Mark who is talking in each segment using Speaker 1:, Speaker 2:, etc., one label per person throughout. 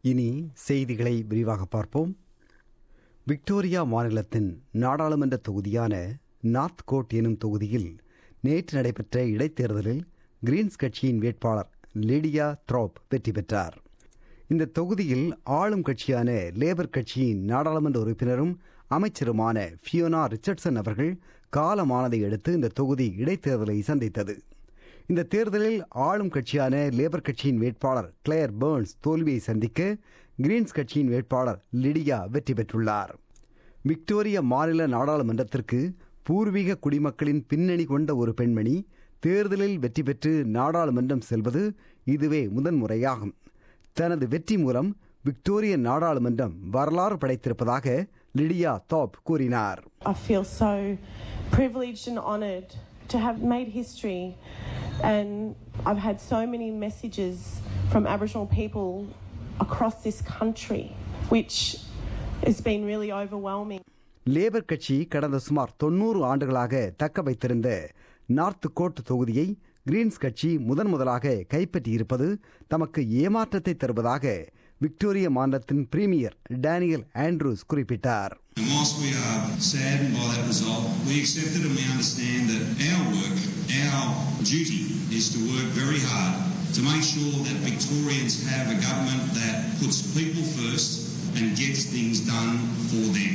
Speaker 1: இனி செய்திகளை விரிவாக பார்ப்போம் விக்டோரியா மாநிலத்தின் நாடாளுமன்ற தொகுதியான நார்த் கோட் எனும் தொகுதியில் நேற்று நடைபெற்ற இடைத்தேர்தலில் கிரீன்ஸ் கட்சியின் வேட்பாளர் லிடியா த்ரோப் வெற்றி பெற்றார் இந்த தொகுதியில் ஆளும் கட்சியான லேபர் கட்சியின் நாடாளுமன்ற உறுப்பினரும் அமைச்சருமான ஃபியோனா ரிச்சர்ட்சன் அவர்கள் காலமானதை அடுத்து இந்த தொகுதி இடைத்தேர்தலை சந்தித்தது இந்த தேர்தலில் ஆளும் கட்சியான லேபர் கட்சியின் வேட்பாளர் கிளேர் பேர்ன்ஸ் தோல்வியை சந்திக்க கிரீன்ஸ் கட்சியின் வேட்பாளர் லிடியா வெற்றி பெற்றுள்ளார் விக்டோரியா மாநில நாடாளுமன்றத்திற்கு பூர்வீக குடிமக்களின் பின்னணி கொண்ட ஒரு பெண்மணி தேர்தலில் வெற்றி பெற்று நாடாளுமன்றம் செல்வது இதுவே முதன்முறையாகும் தனது வெற்றி மூலம் விக்டோரிய நாடாளுமன்றம் வரலாறு படைத்திருப்பதாக லிடியா தாப் கூறினார்
Speaker 2: I feel so privileged and honoured to have made history, and I've had so many messages from Aboriginal people across this country, which has been really overwhelming.
Speaker 1: Labour கட்சி கடந்த சுமார் தொன்னூறு ஆண்டுகளாக தக்க வைத்திருந்த நார்த் கோட் தொகுதியை Green's கட்சி முதன் முதலாக கைப்பற்றியிருப்பது தமக்கு ஏமாற்றத்தை தருவதாக விக்டோரிய மாநிலத்தின் பிரீமியர் டேனியல் ஆண்ட்ரூஸ் குறிப்பிட்டார்
Speaker 3: And whilst we are saddened by that result, we accept it and we understand that our work, our duty, is to work very hard to make sure that Victorians have a government that puts people first and gets things done for them.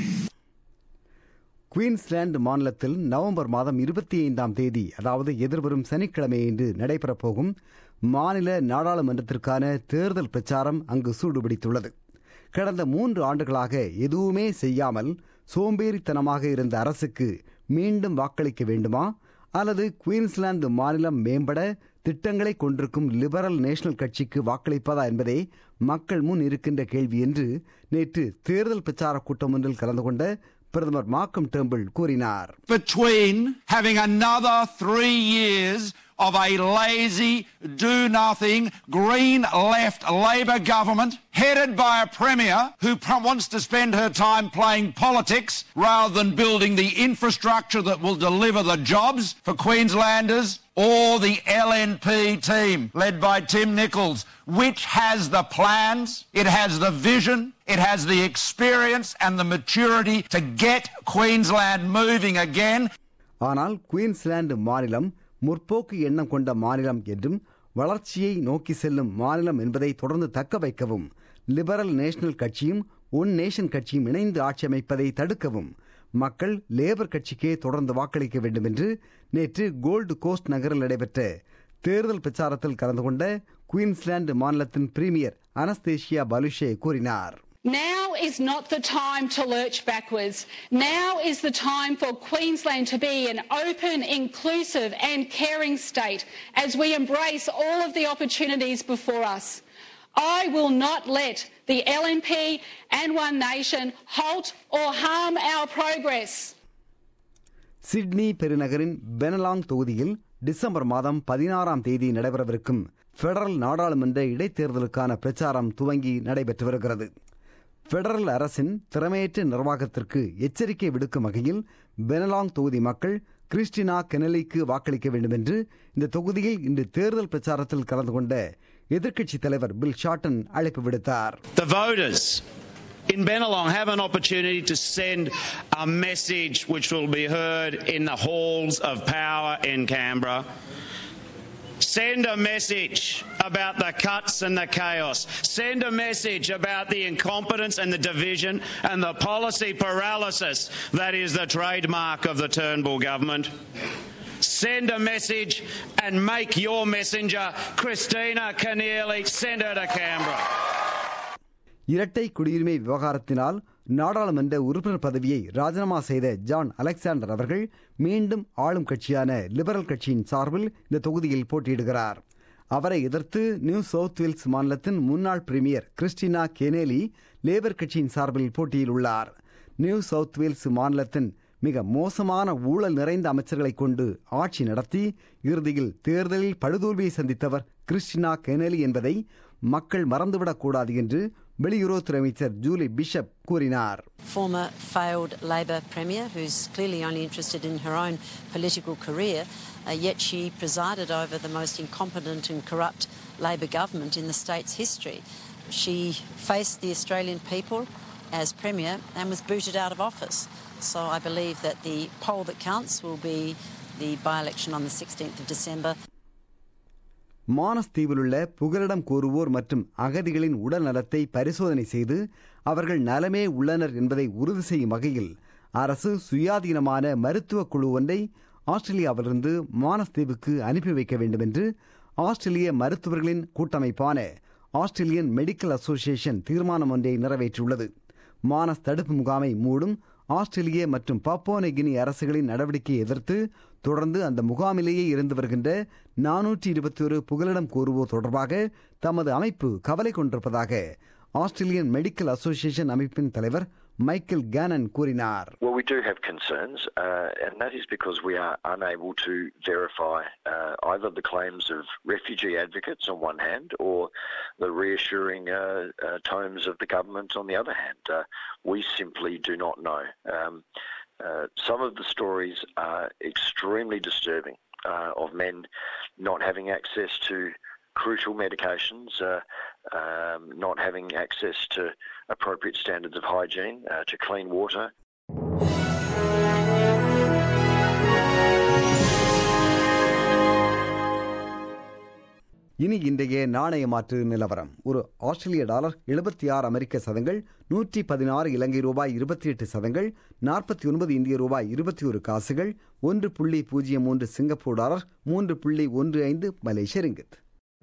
Speaker 1: Queensland மாநிலத்தில் November மாதம் இருபத்தி ஐந்தாம் தேதி அதாவது எதிர்வரும் சனிக்கிழமையன்று நடைபெறப் போகும் மாநில நாடாளுமன்றத்திற்கான தேர்தல் பிரச்சாரம் அங்கு சூடுபிடித்துள்ளது கடந்த மூன்று ஆண்டுகளாக எதுவுமே செய்யாமல் சோம்பேறித்தனமாக இருந்த அரசுக்கு மீண்டும் வாக்களிக்க வேண்டுமா அல்லது குயின்ஸ்லாந்து மாநிலம் மேம்பட திட்டங்களை கொண்டிருக்கும் லிபரல் நேஷனல் கட்சிக்கு வாக்களிப்பதா என்பதே மக்கள் முன் இருக்கின்ற கேள்வி என்று நேற்று தேர்தல் பிரச்சார கூட்டம் ஒன்றில் கலந்து கொண்ட பிரதமர் மார்க்கம் டேம்பிள் கூறினார்
Speaker 4: between having another three years of a lazy, do nothing, green left Labor government headed by a Premier who pro- wants to spend her time playing politics rather than building the infrastructure that will deliver the jobs for Queenslanders. Or the LNP team led by Tim Nichols, which has the plans, it has the vision, it has the experience and the maturity to get Queensland moving again.
Speaker 1: ஆனால் Queensland மாநிலம் முற்போக்கு எண்ணம் கொண்ட மாநிலம் என்றும் வளர்ச்சியை நோக்கி செல்லும் மாநிலம் என்பதை தொடர்ந்து தக்க வைக்கவும் லிபரல் நேஷனல் கட்சியும் ஒன் நேஷன் கட்சியும் இணைந்து ஆட்சி அமைப்பதை தடுக்கவும் மக்கள் லேபர் கட்சிக்கே தொடர்ந்து வாக்களிக்க வேண்டும் என்று நேற்று கோல்டு கோஸ்ட் நகரில் நடைபெற்ற தேர்தல் பிரச்சாரத்தில் கலந்து கொண்ட குயின்ஸ்லாந்து மாநிலத்தின் பிரீமியர் அனஸ்தேஷியா பலுஷே கூறினார்
Speaker 5: Now is not the time to lurch backwards. Now is the time for Queensland to be an open, inclusive and caring state as we embrace all of the opportunities before us. I will not let the LNP and One Nation halt or harm our progress.
Speaker 1: Sydney பெருநகரின் Bennelong தொகுதியில் December மாதம் பதினாறாம் தேதி நடைபெறவிருக்கும் federal நாடாளுமன்ற இடைத்தேர்தலுக்கான பிரச்சாரம் துவங்கி நடைபெற்று வருகிறது பெடரல் அரசின் திறமையற்ற நிர்வாகத்திற்கு எச்சரிக்கை விடுக்கும் வகையில் பெனலாங் தொகுதி மக்கள் கிறிஸ்டினா கெனலிக்கு வாக்களிக்க வேண்டும் என்று இந்த தொகுதியில் இன்று தேர்தல் பிரச்சாரத்தில் கலந்து கொண்ட எதிர்க்கட்சித் தலைவர் பில் ஷார்டன் அழைப்பு விடுத்தார்
Speaker 6: The voters in Benelong have an opportunity to send a message which will be heard in the halls of power in Canberra. Send a message about the cuts and the chaos. Send a message about the incompetence and the division and the policy paralysis that is the trademark of the Turnbull government. Send a message and make your messenger, Christina Keneally, send her to Canberra.
Speaker 1: இரட்டை குடியுரிமை விவகாரத்தினால் நாடாளுமன்ற உறுப்பினர் பதவியை ராஜினாமா செய்த John Alexander அவர்கள் மீண்டும் ஆளும் கட்சியான லிபரல் கட்சியின் சார்பில் இந்த தொகுதியில் போட்டியிடுகிறார் அவரை எதிர்த்து நியூ சவுத் வேல்ஸ் மாநிலத்தின் முன்னாள் பிரீமியர் கிறிஸ்டினா கெனேலி லேபர் கட்சியின் சார்பில் போட்டியில் உள்ளார் நியூ சவுத் வேல்ஸ் மாநிலத்தின் மிக மோசமான ஊழல் நிறைந்த அமைச்சர்களை கொண்டு ஆட்சி நடத்தி இறுதியில் தேர்தலில் படுதோல்வியை சந்தித்தவர் கிறிஸ்டினா கெனலி என்பதை மக்கள் மறந்துவிடக்கூடாது என்று வெளியுறவுத்துறை அமைச்சர் ஜூலி பிஷப் கூறினார்
Speaker 7: former failed Labor Premier who's clearly only interested in her own political career, uh, yet she presided over the most incompetent and corrupt Labor government in the state's history. she faced the Australian people as Premier and was booted out of office. So I believe that the poll that counts will be the by election on the 16th of December.
Speaker 1: Manus தீவிலுள்ள புகலிடம் கோருவோர் மற்றும் அகதிகளின் உடல் நலத்தை பரிசோதனை செய்து அவர்கள் நலமே உள்ளனர் என்பதை உறுதி செய்யும் வகையில் அரசு சுயாதீனமான மருத்துவ குழு ஒன்றை ஆஸ்திரேலியாவிலிருந்து மானஸ் தீவுக்கு அனுப்பி வைக்க வேண்டும் என்று ஆஸ்திரேலிய மருத்துவர்களின் கூட்டமைப்பான ஆஸ்திரேலியன் மெடிக்கல் அசோசியேஷன் தீர்மானம் ஒன்றை நிறைவேற்றியுள்ளது மானஸ் தடுப்பு முகாமை மூடும் ஆஸ்திரேலிய மற்றும் பாப்போனகினி அரசுகளின் நடவடிக்கையை எதிர்த்து தொடர்ந்து அந்த முகாமிலேயே இருந்து வருகின்ற நானூற்றி இருபத்தி ஒரு புகலிடம் கோருவோர் தொடர்பாக தமது அமைப்பு கவலை கொண்டிருப்பதாக ஆஸ்திரேலியன் மெடிக்கல் அசோசியேஷன் அமைப்பின் தலைவர் மைக்கேல் கேனன் கூறினார்
Speaker 8: Well, we do have concerns, uh, and that is because we are unable to verify uh, either the claims of refugee advocates on one hand or the reassuring uh, uh, tomes of the government on the other hand. Uh, we simply do not know. Um, uh, some of the stories are extremely disturbing uh, of men not having access to crucial medications, uh, um, not having access to appropriate standards of hygiene, uh, to clean water.
Speaker 1: இனி இன்றைய நாணய மாற்று நிலவரம் ஒரு ஆஸ்திரேலிய dollar எழுபத்தி ஆறு அமெரிக்க சதங்கள் நூற்றி பதினாறு இலங்கை ரூபாய் இருபத்தி எட்டு சதங்கள் நாற்பத்தி ஒன்பது இந்திய ரூபாய் இருபத்தி ஒரு காசுகள் ஒன்று புள்ளி பூஜ்ஜியம் மூன்று சிங்கப்பூர் டாலர் மூன்று புள்ளி ஒன்று ஐந்து மலேசிய ரிங்கித்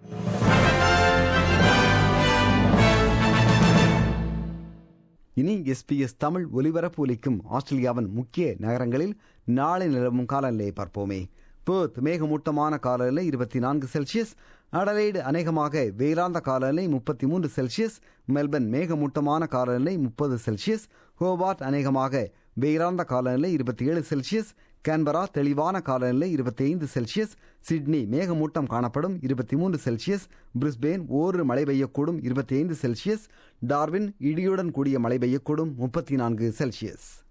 Speaker 1: இனி எஸ்பிஎஸ் தமிழ் ஒலிபரப்பு ஒலிக்கும் ஆஸ்திரேலியாவின் முக்கிய நகரங்களில் நாளை நிலவும் காலநிலையை பார்ப்போமே பேர்த் மேகமூட்டமான காலநிலை இருபத்தி நான்கு செல்சியஸ் அடலைடு அநேகமாக வெயிலாந்த காலநிலை முப்பத்தி மூன்று செல்சியஸ் மெல்பர்ன் மேகமூட்டமான காலநிலை முப்பது செல்சியஸ் ஹோபார்ட் அநேகமாக வெயிலாந்த காலநிலை இருபத்தி ஏழு செல்சியஸ் கேன்பரா தெளிவான காலநிலை இருபத்தி ஐந்து செல்சியஸ் சிட்னி மேகமூட்டம் காணப்படும் இருபத்தி மூன்று செல்சியஸ் பிரிஸ்பேன் ஓரு மழை பெய்யக்கூடும் இருபத்தி ஐந்து செல்சியஸ் டார்வின் இடியுடன் கூடிய மழை பெய்யக்கூடும் முப்பத்தி நான்கு செல்சியஸ்